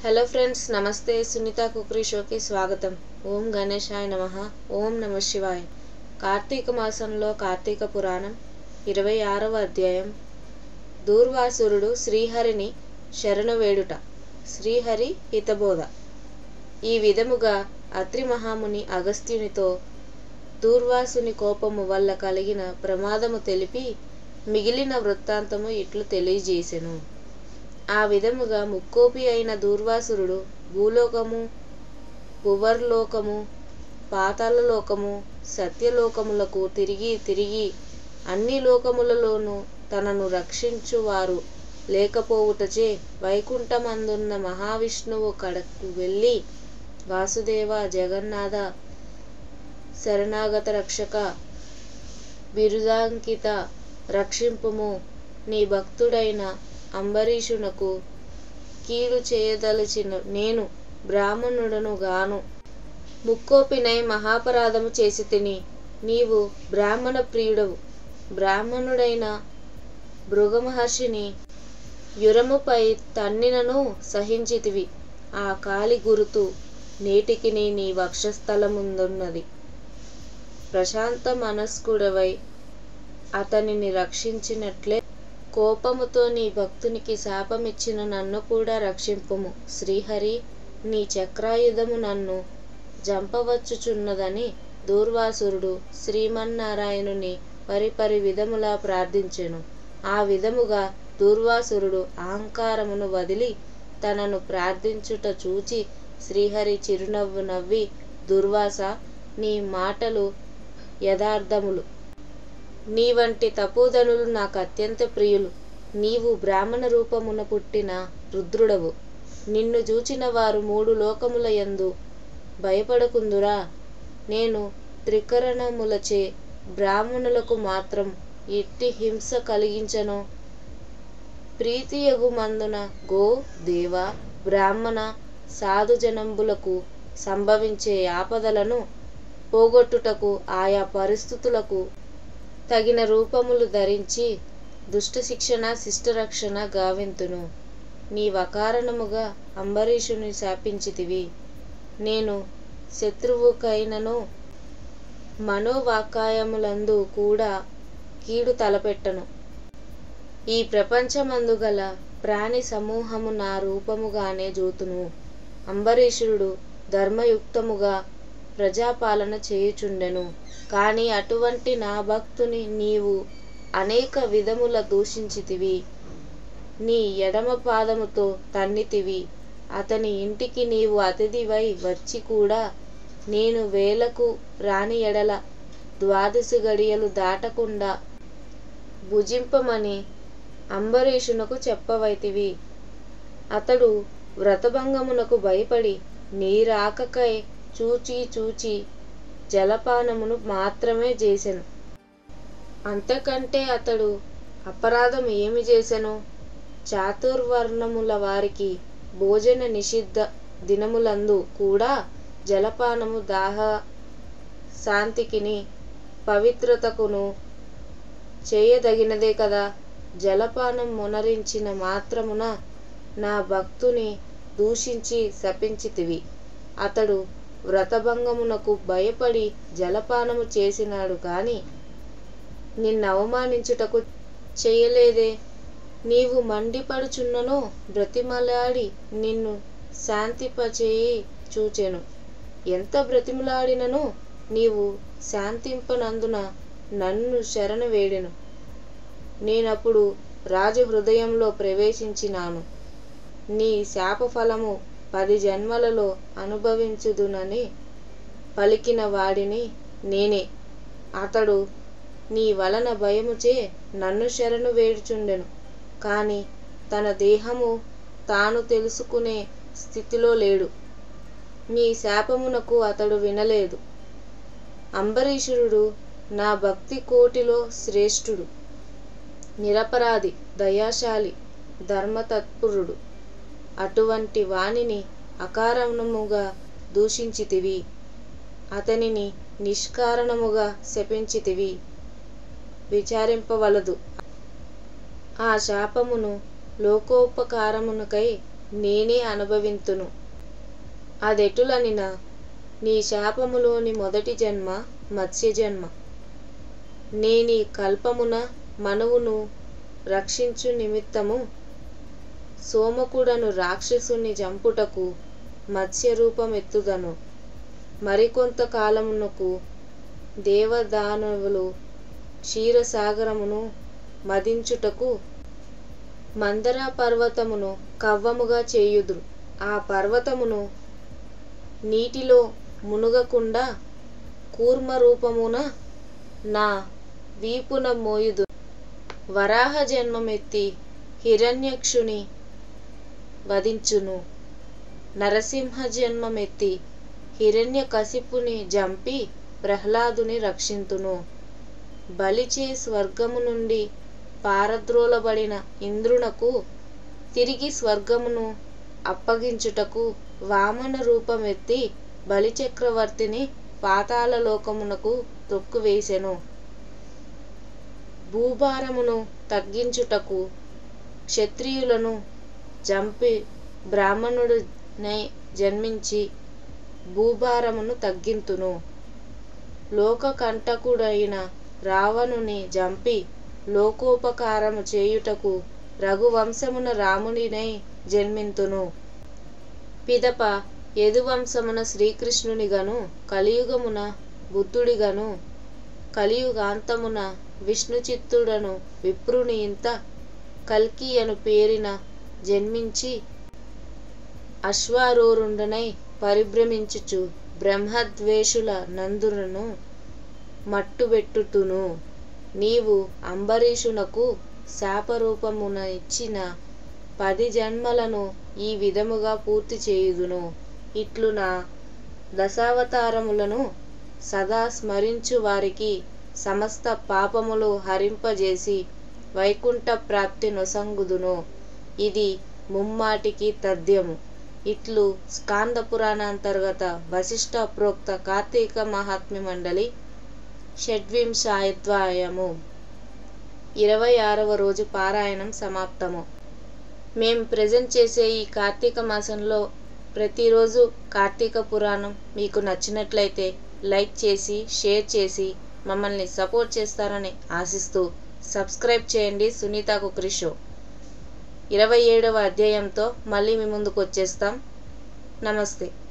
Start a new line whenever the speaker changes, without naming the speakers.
hello friends నమస్తే సునీత కుక్రీ షోకి స్వాగతం ఓం గణేశాయ నమ ఓం నమ శివాయ కార్తీక మాసంలో కార్తీక పురాణం ఇరవై ఆరవ అధ్యాయం దూర్వాసురుడు శ్రీహరిని శరణు వేడుట శ్రీహరి హితబోధ ఈ విధముగా అత్రి మహాముని అగస్త్యునితో దూర్వాసుని కోపము వల్ల కలిగిన ప్రమాదము తెలిపి మిగిలిన వృత్తాంతము ఇట్లు తెలియజేసెను ఆ విధముగా ముక్కోపి అయిన దూర్వాసురుడు భూలోకము భువర్లోకము పాతాళలోకము సత్యలోకములకు తిరిగి తిరిగి అన్ని లోకములలోనూ తనను రక్షించువారు లేకపోవుటచే వైకుంఠమందున్న మహావిష్ణువు కడకు వెళ్ళి వాసుదేవ జగన్నాథ శరణాగత రక్షక బిరుదాంకిత రక్షింపుము నీ భక్తుడైన అంబరీషునకు కీడు చేయదలచిన నేను బ్రాహ్మణుడను గాను ముక్కోపినై మహాపరాధము చేసి తిని నీవు బ్రాహ్మణ ప్రియుడవు బ్రాహ్మణుడైన భృగమహర్షిని యురముపై తన్నినను సహించితివి ఆ కాలి గురుతు నేటికి నీ వక్షస్థలముందున్నది ప్రశాంత మనస్కుడవై అతనిని రక్షించినట్లే కోపముతో నీ భక్తునికి శాపమిచ్చిన నన్ను కూడా రక్షింపుము శ్రీహరి నీ చక్రాయుధము నన్ను జంపవచ్చుచున్నదని దూర్వాసురుడు శ్రీమన్నారాయణుని పరిపరి విధములా ప్రార్థించెను ఆ విధముగా దూర్వాసురుడు అహంకారమును వదిలి తనను ప్రార్థించుట చూచి శ్రీహరి చిరునవ్వు నవ్వి దుర్వాస నీ మాటలు యథార్థములు నీ వంటి తపోధనులు నాకు అత్యంత ప్రియులు నీవు బ్రాహ్మణ రూపమున పుట్టిన రుద్రుడవు నిన్ను చూచిన వారు మూడు లోకముల యందు భయపడకుందురా నేను త్రికరణములచే బ్రాహ్మణులకు మాత్రం ఎట్టి హింస కలిగించను ప్రీతియగు మందున గో దేవ బ్రాహ్మణ సాధుజనంబులకు సంభవించే ఆపదలను పోగొట్టుటకు ఆయా పరిస్థితులకు తగిన రూపములు ధరించి దుష్ట శిక్షణ శిష్టరక్షణ గావింతును నీ వకారణముగా అంబరీషుని శాపించితివి నేను శత్రువుకైనను మనోవాకాయములందు కూడా కీడు తలపెట్టను ఈ ప్రపంచమందు గల ప్రాణి సమూహము నా రూపముగానే జూతును అంబరీషుడు ధర్మయుక్తముగా ప్రజాపాలన చేయుచుండెను కానీ అటువంటి నా భక్తుని నీవు అనేక విధముల దూషించితివి నీ ఎడమ పాదముతో తన్నితివి అతని ఇంటికి నీవు అతిథివై వచ్చి కూడా నేను వేలకు రాని ఎడల ద్వాదశి గడియలు దాటకుండా భుజింపమని అంబరీషునకు చెప్పవైతివి అతడు వ్రతభంగమునకు భయపడి నీరాకకై చూచి చూచి జలపానమును మాత్రమే చేసెను అంతకంటే అతడు అపరాధం ఏమి చేసెను చాతుర్వర్ణముల వారికి భోజన నిషిద్ధ దినములందు కూడా జలపానము దాహ శాంతికిని పవిత్రతకును చేయదగినదే కదా జలపానం మునరించిన మాత్రమున నా భక్తుని దూషించి శపించితివి అతడు వ్రతభంగమునకు భయపడి జలపానము చేసినాడు కాని నిన్ను అవమానించుటకు చేయలేదే నీవు మండిపడుచున్నను బ్రతిమలాడి నిన్ను శాంతింపచేయి చూచెను ఎంత బ్రతిమలాడినను నీవు శాంతింపనందున నన్ను శరణు వేడెను నేనప్పుడు రాజు హృదయంలో ప్రవేశించినాను నీ శాపఫలము పది జన్మలలో అనుభవించుదునని పలికిన వాడిని నేనే అతడు నీ వలన భయముచే నన్ను శరణు వేడుచుండెను కాని తన దేహము తాను తెలుసుకునే స్థితిలో లేడు నీ శాపమునకు అతడు వినలేదు అంబరీషుడు నా భక్తి కోటిలో శ్రేష్ఠుడు నిరపరాధి దయాశాలి ధర్మతత్పురుడు అటువంటి వానిని అకారణముగా దూషించితివి అతనిని నిష్కారణముగా శపించితివి విచారింపవలదు ఆ శాపమును లోకోపకారమునకై నేనే అనుభవింతును అదెటులనిన నీ శాపములోని మొదటి జన్మ మత్స్య జన్మ నేనీ కల్పమున మనువును రక్షించు నిమిత్తము సోమకుడను రాక్షసుని జంపుటకు మత్స్య రూపమెత్తుదను మరికొంత కాలమునకు దేవదానవులు క్షీరసాగరమును మదించుటకు మందర పర్వతమును కవ్వముగా చేయుదురు ఆ పర్వతమును నీటిలో మునుగకుండా కూర్మ రూపమున నా వీపున మోయుదు వరాహ జన్మమెత్తి హిరణ్యక్షుని వధించును నరసింహ జన్మమెత్తి హిరణ్య కసిపుని జంపి ప్రహ్లాదుని రక్షింతును బలిచే స్వర్గము నుండి పారద్రోలబడిన ఇంద్రునకు తిరిగి స్వర్గమును అప్పగించుటకు వామన రూపమెత్తి బలిచక్రవర్తిని పాతాళ లోకమునకు తొక్కువేసెను భూభారమును తగ్గించుటకు క్షత్రియులను జంపి బ్రాహ్మణుడినై జన్మించి భూభారమును తగ్గింతును లోకకంటకుడైన రావణుని జంపి లోకోపకారము చేయుటకు రఘువంశమున రామునినై జన్మింతును పిదప యదువంశమున శ్రీకృష్ణునిగను కలియుగమున బుద్ధుడిగను కలియుగాంతమున విష్ణుచిత్తుడను విప్రుని ఇంత కల్కి అను పేరిన జన్మించి అశ్వారూరుండనై పరిభ్రమించుచు బ్రహ్మద్వేషుల నందులను మట్టుబెట్టుతును నీవు అంబరీషునకు శాపరూపమున ఇచ్చిన పది జన్మలను ఈ విధముగా పూర్తి చేయుదును ఇట్లు నా దశావతారములను సదా స్మరించు వారికి సమస్త పాపములు హరింపజేసి వైకుంఠ ప్రాప్తి నొసంగుదును ఇది ముమ్మాటికి తథ్యము ఇట్లు స్కాంద పురాణాంతర్గత వశిష్ట ప్రోక్త కార్తీక మహాత్మ్య మండలి షడ్వింశాయత్వాయము ఇరవై ఆరవ రోజు పారాయణం సమాప్తము మేం ప్రజెంట్ చేసే ఈ కార్తీక మాసంలో ప్రతిరోజు కార్తీక పురాణం మీకు నచ్చినట్లయితే లైక్ చేసి షేర్ చేసి మమ్మల్ని సపోర్ట్ చేస్తారని ఆశిస్తూ సబ్స్క్రైబ్ చేయండి సునీత కుక్రి షో ఇరవై ఏడవ అధ్యాయంతో మళ్ళీ మీ ముందుకు వచ్చేస్తాం నమస్తే